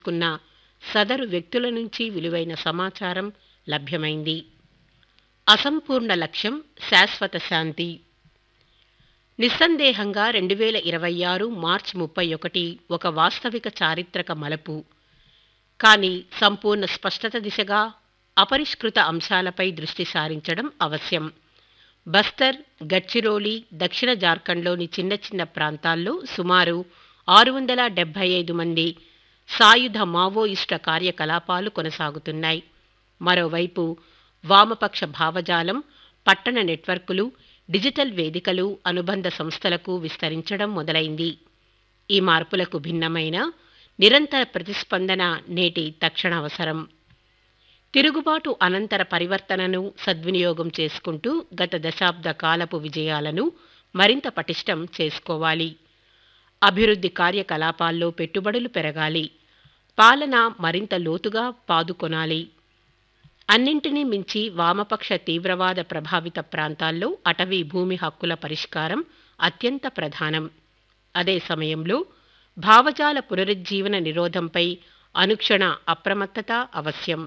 కున్న సదరు వ్యక్తుల నుంచి విలువైన సమాచారం లభ్యమైంది అసంపూర్ణ లక్ష్యం శాశ్వత శాంతి నిస్సందేహంగా రెండు వేల ఇరవై ఆరు మార్చి ముప్పై ఒకటి ఒక వాస్తవిక చారిత్రక మలుపు కానీ సంపూర్ణ స్పష్టత దిశగా అపరిష్కృత అంశాలపై దృష్టి సారించడం అవశ్యం బస్తర్ గడ్చిరోలి దక్షిణ జార్ఖండ్లోని చిన్న చిన్న ప్రాంతాల్లో సుమారు ఆరు వందల డెబ్బై ఐదు మంది సాయుధ మావోయిస్టు కార్యకలాపాలు కొనసాగుతున్నాయి మరోవైపు వామపక్ష భావజాలం పట్టణ నెట్వర్కులు డిజిటల్ వేదికలు అనుబంధ సంస్థలకు విస్తరించడం మొదలైంది ఈ మార్పులకు భిన్నమైన నిరంతర ప్రతిస్పందన నేటి తక్షణ అవసరం తిరుగుబాటు అనంతర పరివర్తనను సద్వినియోగం చేసుకుంటూ గత దశాబ్ద కాలపు విజయాలను మరింత పటిష్టం చేసుకోవాలి అభివృద్ధి కార్యకలాపాల్లో పెట్టుబడులు పెరగాలి పాలన మరింత లోతుగా పాదుకొనాలి అన్నింటినీ మించి వామపక్ష తీవ్రవాద ప్రభావిత ప్రాంతాల్లో అటవీ భూమి హక్కుల పరిష్కారం అత్యంత ప్రధానం అదే సమయంలో భావజాల పునరుజ్జీవన నిరోధంపై అనుక్షణ అప్రమత్తత అవశ్యం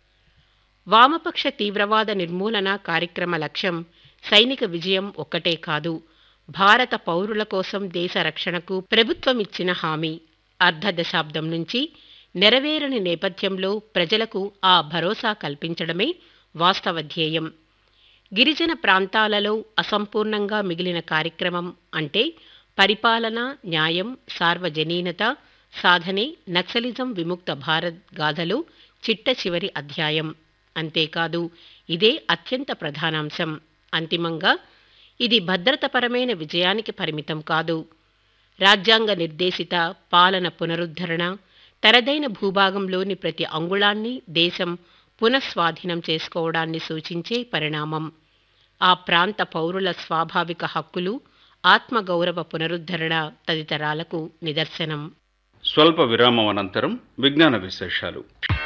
వామపక్ష తీవ్రవాద నిర్మూలన కార్యక్రమ లక్ష్యం సైనిక విజయం ఒక్కటే కాదు భారత పౌరుల కోసం దేశ రక్షణకు ప్రభుత్వం ఇచ్చిన హామీ అర్ధ దశాబ్దం నుంచి నెరవేరని నేపథ్యంలో ప్రజలకు ఆ భరోసా కల్పించడమే వాస్తవ ధ్యేయం గిరిజన ప్రాంతాలలో అసంపూర్ణంగా మిగిలిన కార్యక్రమం అంటే పరిపాలన న్యాయం సార్వజనీనత సాధనే నక్సలిజం విముక్త భారత్ గాథలో చిట్ట చివరి అధ్యాయం అంతేకాదు ఇదే అత్యంత ప్రధానాంశం అంతిమంగా ఇది భద్రతపరమైన విజయానికి పరిమితం కాదు రాజ్యాంగ నిర్దేశిత పాలన పునరుద్ధరణ తరదైన భూభాగంలోని ప్రతి అంగుళాన్ని దేశం పునఃస్వాధీనం చేసుకోవడాన్ని సూచించే పరిణామం ఆ ప్రాంత పౌరుల స్వాభావిక హక్కులు ఆత్మగౌరవ పునరుద్ధరణ తదితరాలకు నిదర్శనం స్వల్ప విరామం అనంతరం విజ్ఞాన విశేషాలు